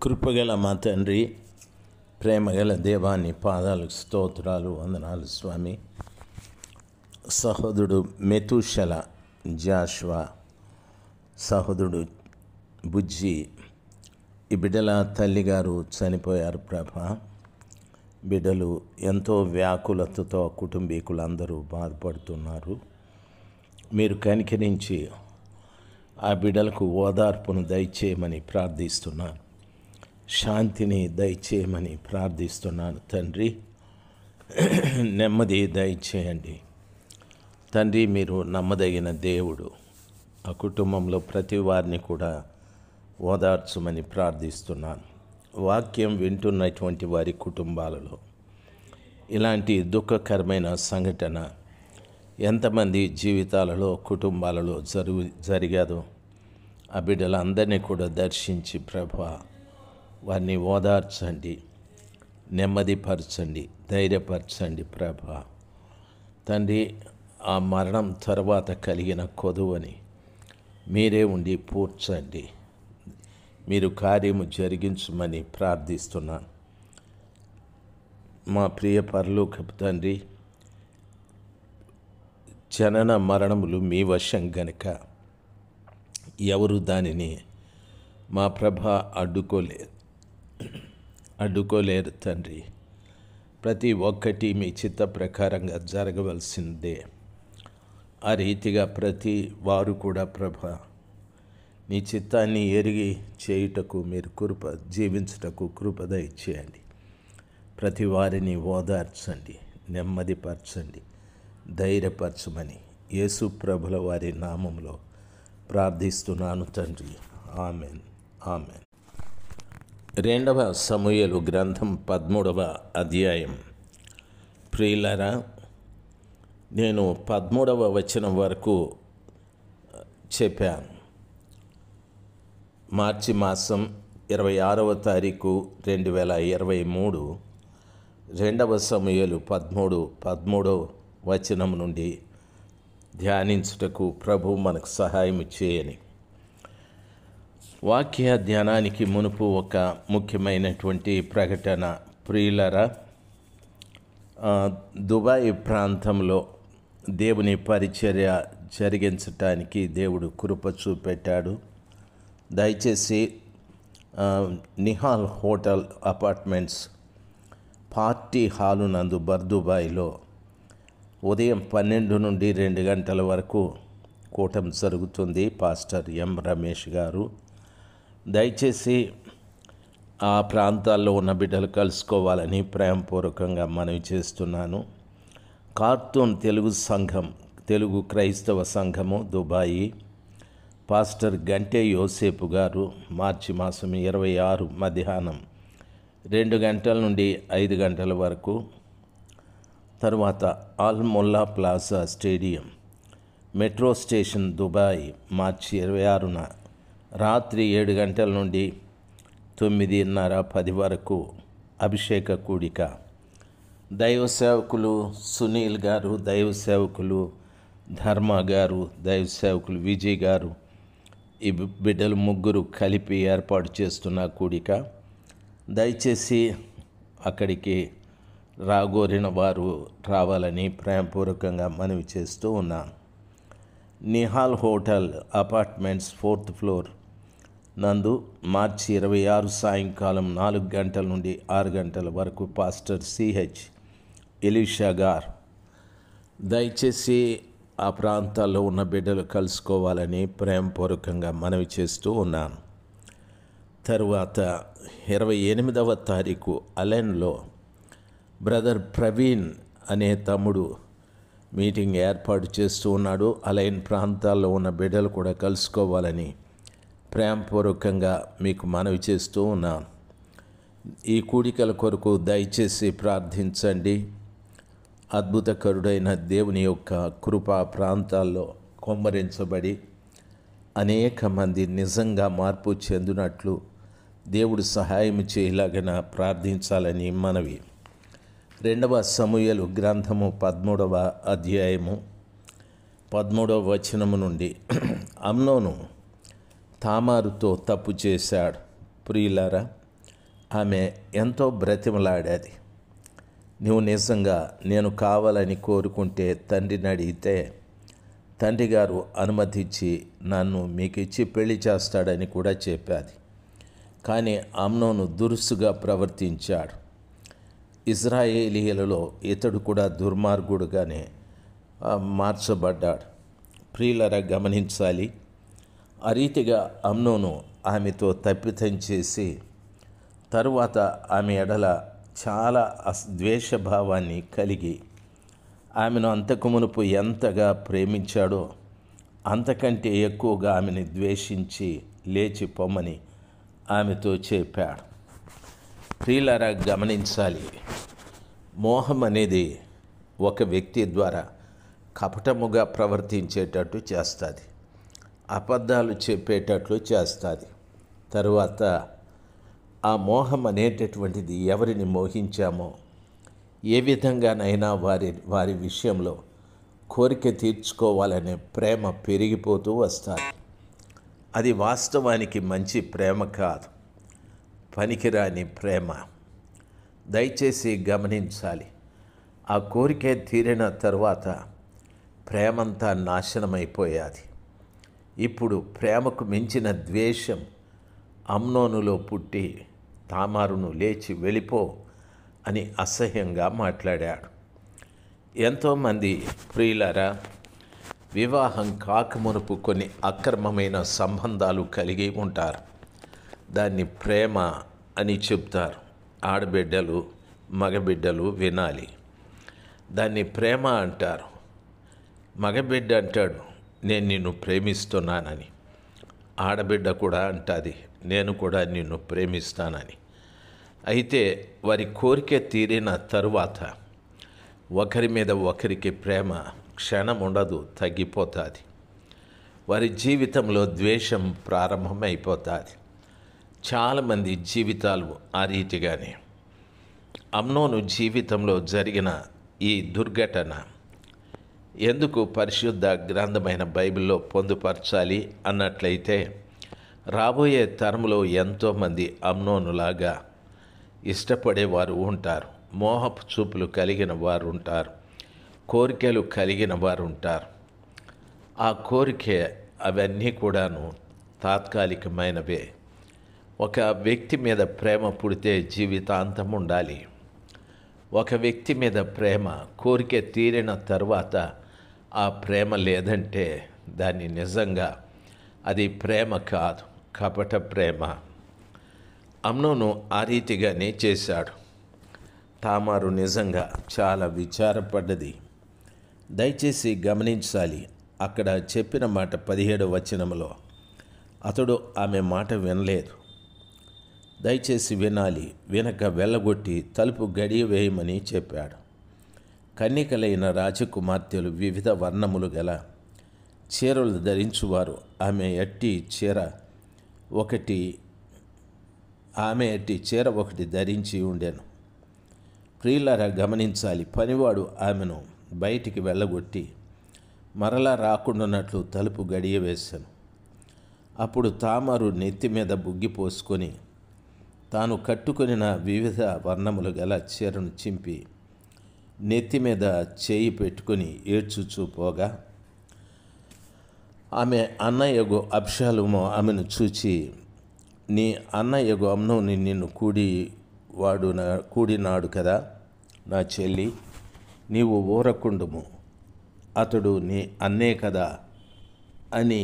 కృపగల మా తండ్రి ప్రేమగల దేవాన్ని పాదాలకు స్తోత్రాలు వందనాలు స్వామి సహోదరుడు మెతుషల జాష్వా సహోదరుడు బుజ్జి ఈ బిడ్డల తల్లిగారు చనిపోయారు ప్రభ బిడ్డలు ఎంతో వ్యాకులతతో కుటుంబీకులందరూ బాధపడుతున్నారు మీరు కనికరించి ఆ బిడ్డలకు ఓదార్పును దయచేయమని ప్రార్థిస్తున్నాను శాంతిని దయచేయమని ప్రార్థిస్తున్నాను తండ్రి నెమ్మది దయచేయండి తండ్రి మీరు నమ్మదగిన దేవుడు ఆ కుటుంబంలో ప్రతి వారిని కూడా ఓదార్చమని ప్రార్థిస్తున్నాను వాక్యం వింటున్నటువంటి వారి కుటుంబాలలో ఇలాంటి దుఃఖకరమైన సంఘటన ఎంతమంది జీవితాలలో కుటుంబాలలో జరుగు జరిగాదో ఆ బిడ్డలందరినీ కూడా దర్శించి ప్రభ వారిని ఓదార్చండి నెమ్మదిపరచండి ధైర్యపరచండి ప్రభ తండ్రి ఆ మరణం తర్వాత కలిగిన కొదువని మీరే ఉండి పూడ్చండి మీరు కార్యము జరిగించమని ప్రార్థిస్తున్నాను మా ప్రియ పరలోకపు తండ్రి జనన మరణములు మీ వశం గనుక ఎవరు దానిని మా ప్రభ అడ్డుకోలేరు అడ్డుకోలేరు తండ్రి ప్రతి ఒక్కటి మీ చిత్త ప్రకారంగా జరగవలసిందే ఆ రీతిగా ప్రతి వారు కూడా ప్రభ నీ చిత్తాన్ని ఎరిగి చేయుటకు మీరు కృప జీవించుటకు కృపద ఇచ్చేయండి ప్రతి వారిని ఓదార్చండి నెమ్మదిపరచండి ధైర్యపరచమని యేసు ప్రభుల వారి నామంలో ప్రార్థిస్తున్నాను తండ్రి ఆమెన్ ఆమెన్ రెండవ సమూయలు గ్రంథం పదమూడవ అధ్యాయం ప్రియులరా నేను పదమూడవ వచనం వరకు చెప్పాను మార్చి మాసం ఇరవై ఆరవ తారీఖు రెండు వేల ఇరవై మూడు రెండవ సమయాలు పదమూడు పదమూడవ వచనం నుండి ధ్యానించుటకు ప్రభు మనకు సహాయం చేయని వాక్య ధ్యానానికి మునుపు ఒక ముఖ్యమైనటువంటి ప్రకటన ప్రియులరా దుబాయ్ ప్రాంతంలో దేవుని పరిచర్య జరిగించటానికి దేవుడు కృప చూపెట్టాడు దయచేసి Nihal hotel apartments party hall నందు బర్దుబాయిలో ఉదయం పన్నెండు నుండి రెండు గంటల వరకు కూటం జరుగుతుంది పాస్టర్ ఎం రమేష్ గారు దయచేసి ఆ ప్రాంతాల్లో ఉన్న బిడ్డలు కలుసుకోవాలని ప్రేమపూర్వకంగా మనవి చేస్తున్నాను కార్టూన్ తెలుగు సంఘం తెలుగు క్రైస్తవ సంఘము దుబాయి పాస్టర్ గంటే యోసేపు గారు మార్చి మాసం ఇరవై ఆరు మధ్యాహ్నం రెండు గంటల నుండి ఐదు గంటల వరకు తర్వాత Al Mulla Plaza stadium metro station Dubai మార్చి ఇరవై ఆరున రాత్రి ఏడు గంటల నుండి తొమ్మిదిన్నర పది వరకు అభిషేక కూడిక దైవ సేవకులు సునీల్ గారు దైవ సేవకులు ధర్మ గారు దైవ సేవకులు విజయ్ గారు ఈ బిడ్డలు ముగ్గురు కలిపి ఏర్పాటు చేస్తున్న కూడిక దయచేసి అక్కడికి రాగోరిన వారు రావాలని ప్రేమపూర్వకంగా మనవి చేస్తూ ఉన్నాను Nihal hotel apartments fourth floor నందు మార్చి ఇరవై ఆరు సాయంకాలం నాలుగు గంటల నుండి ఆరు గంటల వరకు పాస్టర్ సిహెచ్ ఎలీషా గార్ దయచేసి ఆ ప్రాంతాల్లో ఉన్న బిడ్డలు కలుసుకోవాలని ప్రేమపూర్వకంగా మనవి చేస్తూ ఉన్నాను తరువాత ఇరవై ఎనిమిదవ తారీఖు అలెన్లో బ్రదర్ ప్రవీణ్ అనే తమ్ముడు మీటింగ్ ఏర్పాటు చేస్తూ ఉన్నాడు అలైన్ ప్రాంతాల్లో ఉన్న బిడ్డలు కూడా కలుసుకోవాలని ప్రేమపూర్వకంగా మీకు మనవి చేస్తూ ఉన్నాను ఈ కూడికల కొరకు దయచేసి ప్రార్థించండి అద్భుతకరుడైన దేవుని యొక్క కృపా ప్రాంతాల్లో కొమ్మరించబడి అనేక మంది నిజంగా మార్పు చెందినట్లు దేవుడు సహాయం చేయలాగిన ప్రార్థించాలని మనవి రెండవ సమూయలు గ్రంథము పదమూడవ అధ్యాయము పదమూడవ వచనము నుండి అమ్నోను తామారుతో తప్పు చేశాడు ప్రియులారా ఆమె ఎంతో బ్రతిమలాడేది నువ్వు నిజంగా నేను కావాలని కోరుకుంటే తండ్రిని అడిగితే తండ్రి గారు అనుమతిచ్చి నన్ను మీకు ఇచ్చి పెళ్లి చేస్తాడని కూడా చెప్పాది కానీ అమ్నోను దురుసుగా ప్రవర్తించాడు ఇజ్రాయేలీలలో ఇతడు కూడా దుర్మార్గుడుగానే ఆ, మార్చబడ్డాడు ప్రియులరా గమనించాలి ఆ రీతిగా అమ్నోను ఆమెతో తప్పితం చేసి తరువాత ఆమె ఎడల చాలా అస్ ద్వేషభావాన్ని కలిగి ఆమెను అంతకు మునుపు ఎంతగా ప్రేమించాడో అంతకంటే ఎక్కువగా ఆమెను ద్వేషించి లేచి పొమ్మని ఆమెతో చెప్పాడు ప్రియులారా గమనించాలి మోహం అనేది ఒక వ్యక్తి ద్వారా కపటముగా ప్రవర్తించేటట్టు చేస్తుంది అబద్ధాలు చెప్పేటట్లు చేస్తుంది తరువాత ఆ మోహం అనేటటువంటిది ఎవరిని మోహించామో ఏ విధంగానైనా వారి వారి విషయంలో కోరిక తీర్చుకోవాలనే ప్రేమ పెరిగిపోతూ వస్తారు అది వాస్తవానికి మంచి ప్రేమ కాదు పనికిరాని ప్రేమ దయచేసి గమనించాలి ఆ కోరిక తీరిన తరువాత ప్రేమంతా నాశనమైపోయాది ఇప్పుడు ప్రేమకు మించిన ద్వేషం అమ్నోనులో పుట్టి తామారును లేచి వెళ్ళిపో అని అసహ్యంగా మాట్లాడాడు ఎంతోమంది ప్రియులారా వివాహం కాకమునుపు కొన్ని అక్రమమైన సంబంధాలు కలిగి ఉంటారు దాన్ని ప్రేమ అని చెప్తారు ఆడబిడ్డలు మగబిడ్డలు వినాలి దాన్ని ప్రేమ అంటారు మగబిడ్డ అంటాడు నేను నిన్ను ప్రేమిస్తున్నానని ఆడబిడ్డ కూడా అంటుంది నేను కూడా నిన్ను ప్రేమిస్తానని అయితే వారి కోరిక తీరిన తరువాత ఒకరి మీద ఒకరికి ప్రేమ క్షణం ఉండదు తగ్గిపోతుంది వారి జీవితంలో ద్వేషం ప్రారంభమైపోతుంది చాలామంది జీవితాలు ఆ రీతిగానే అమ్నోను జీవితంలో జరిగిన ఈ దుర్ఘటన ఎందుకు పరిశుద్ధ గ్రంథమైన బైబిల్లో పొందుపరచాలి అన్నట్లయితే రాబోయే తరంలో ఎంతోమంది అమ్నోనులాగా ఇష్టపడేవారు ఉంటారు మోహపు చూపులు కలిగిన వారు ఉంటారు కోరికలు కలిగిన వారు ఉంటారు ఆ కోరిక అవన్నీ కూడాను తాత్కాలికమైనవే ఒక వ్యక్తి మీద ప్రేమ పుడితే జీవితాంతం ఉండాలి ఒక వ్యక్తి మీద ప్రేమ కోరిక తీరిన తర్వాత ఆ ప్రేమ లేదంటే దాన్ని నిజంగా అది ప్రేమ కాదు కపట ప్రేమ అమ్నోను ఆ రీతిగానే చేశాడు తామారు నిజంగా చాలా విచారపడ్డది దయచేసి గమనించాలి అక్కడ చెప్పిన మాట పదిహేడు వచనంలో అతడు ఆమె మాట వినలేదు దయచేసి వినాలి వినక వెళ్ళగొట్టి తలుపు గడియ వేయమని చెప్పాడు కన్నికలైన రాజకుమార్తెలు వివిధ వర్ణములు గల చీరలు ధరించువారు ఆమె ఎట్టి చీర ఒకటి ఆమె ఎట్టి చీర ఒకటి ధరించి ఉండెను ప్రియులారా గమనించాలి పనివాడు ఆమెను బయటికి వెళ్ళగొట్టి మరలా రాకుండానట్లు తలుపు గడియ వేశాను అప్పుడు తామారు నెత్తి మీద బుగ్గి పోసుకొని తాను కట్టుకొనిన వివిధ వర్ణములు గల చీరను చింపి నెత్తి మీద చేయి పెట్టుకొని ఏడ్చుచూ పోగా ఆమె అన్నయ్యగు అబ్షాలుము ఆమెను చూచి నీ అన్నయ్యగు అమ్నోని నిన్ను కూడి వాడు నా కూడినాడు కదా నా చెల్లి నీవు ఊరకుండుము అతడు నీ అన్నే కదా అని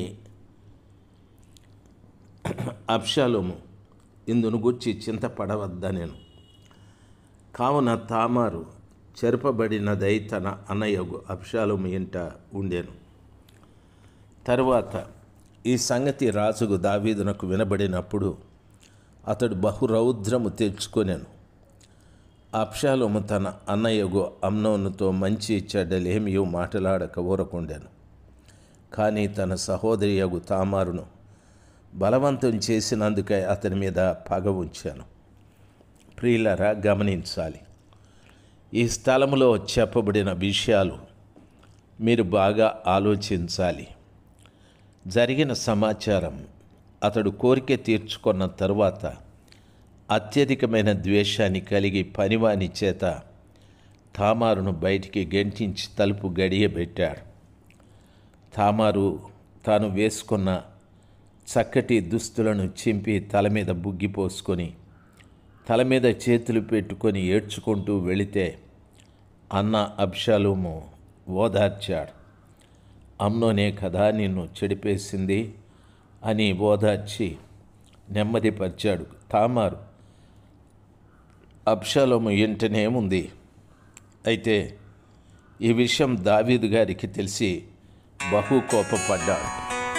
అబ్షాలోము ఇందును గుర్చి చింతపడవద్దనేను కావున తామారు చెరపబడినదై తన అన్నయ్యగు అబ్షాలోము ఇంట ఉండేను తరువాత ఈ సంగతి రాజుకు దావీదునకు వినబడినప్పుడు అతడు బహురౌద్రము తెచ్చుకొనెను అప్షాలోము తన అన్నయ్యగు అమ్నోనుతో మంచి చెడ్డలేమీ మాటలాడక ఊరకుండాను కానీ తన సహోదరియగు తామారును బలవంతం చేసినందుకై అతని మీద పగ ఉంచాను ప్రియులరా గమనించాలి ఈ స్థలములో చెప్పబడిన విషయాలు మీరు బాగా ఆలోచించాలి జరిగిన సమాచారం అతడు కోరిక తీర్చుకున్న తరువాత అత్యధికమైన ద్వేషాన్ని కలిగి పనివాని చేత తామారును బయటికి గెంటించి తలుపు గడియబెట్టాడు తామారు తాను వేసుకున్న చక్కటి దుస్తులను చింపి తల మీద బుగ్గి పోసుకొని తల మీద చేతులు పెట్టుకొని ఏడ్చుకుంటూ వెళితే అన్న అబ్షాలోము ఓదార్చాడు అమ్నోనే కదా నిన్ను చెడిపేసింది అని ఓదార్చి నెమ్మదిపరిచాడు తామారు అబ్షాలోము ఇంటనే ఉంది అయితే ఈ విషయం దావీదు గారికి తెలిసి బహు కోపపడ్డాడు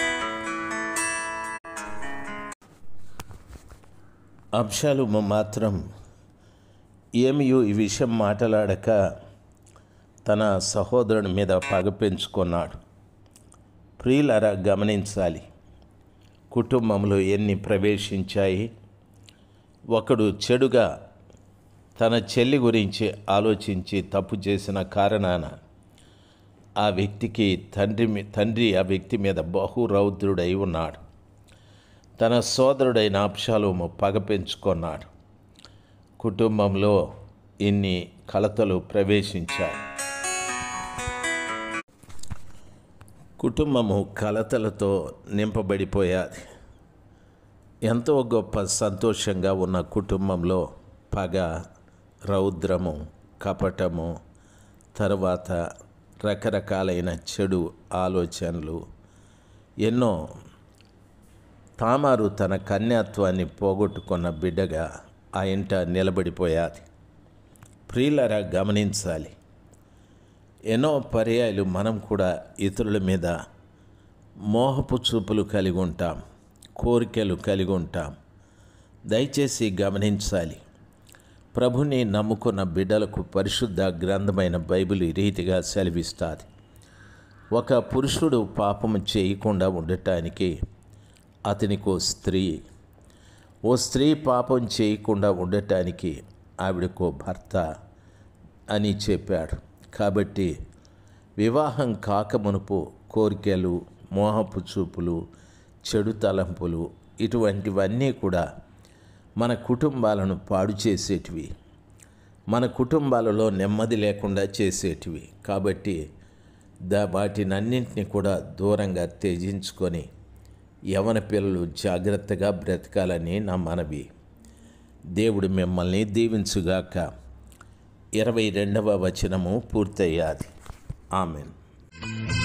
అబ్షాలోము మాత్రం ఏమియో ఈ విషయం మాట్లాడక తన సహోదరుని మీద పగ పెంచుకున్నాడు ప్రియులరా గమనించాలి కుటుంబంలో ఎన్ని ప్రవేశించాయి ఒకడు చెడుగా తన చెల్లి గురించి ఆలోచించి తప్పు చేసిన కారణాన ఆ వ్యక్తికి తండ్రి మీ- తండ్రి ఆ వ్యక్తి మీద బహు రౌద్రుడై ఉన్నాడు తన సోదరుడైన అప్షాలోము పగ పెంచుకున్నాడు కుటుంబంలో ఇన్ని కలతలు ప్రవేశించాయి కుటుంబము కలతలతో నింపబడిపోయాది ఎంతో గొప్ప సంతోషంగా ఉన్న కుటుంబంలో పగ రౌద్రము కపటము తర్వాత రకరకాలైన చెడు ఆలోచనలు ఎన్నో తామారు తన కన్యాత్వాన్ని పోగొట్టుకున్న బిడ్డగా ఆ ఇంట నిలబడిపోయాది ప్రియులరా గమనించాలి ఎన్నో పర్యాయాలు మనం కూడా ఇతరుల మీద మోహపు చూపులు కలిగి ఉంటాం కోరికలు కలిగి ఉంటాం దయచేసి గమనించాలి ప్రభుని నమ్ముకున్న బిడ్డలకు పరిశుద్ధ గ్రంథమైన బైబిల్ ఈ రీతిగా సెలవిస్తుంది ఒక పురుషుడు పాపము చేయకుండా ఉండటానికి అతనికి ఓ స్త్రీ ఓ స్త్రీ పాపం చేయకుండా ఉండటానికి ఆవిడకో భర్త అని చెప్పాడు కాబట్టి వివాహం కాకమునుపు కోరికలు మోహపు చూపులు చెడు తలంపులు ఇటువంటివన్నీ కూడా మన కుటుంబాలను పాడు చేసేటివి మన కుటుంబాలలో నెమ్మది లేకుండా చేసేటివి కాబట్టి దా వాటినన్నింటినీ కూడా దూరంగా త్యజించుకొని యవన పిల్లలు జాగ్రత్తగా బ్రతకాలని నా మనవి దేవుడు మిమ్మల్ని దీవించుగాక ఇరవై రెండవ వచనము పూర్తయ్యాది ఆమెన్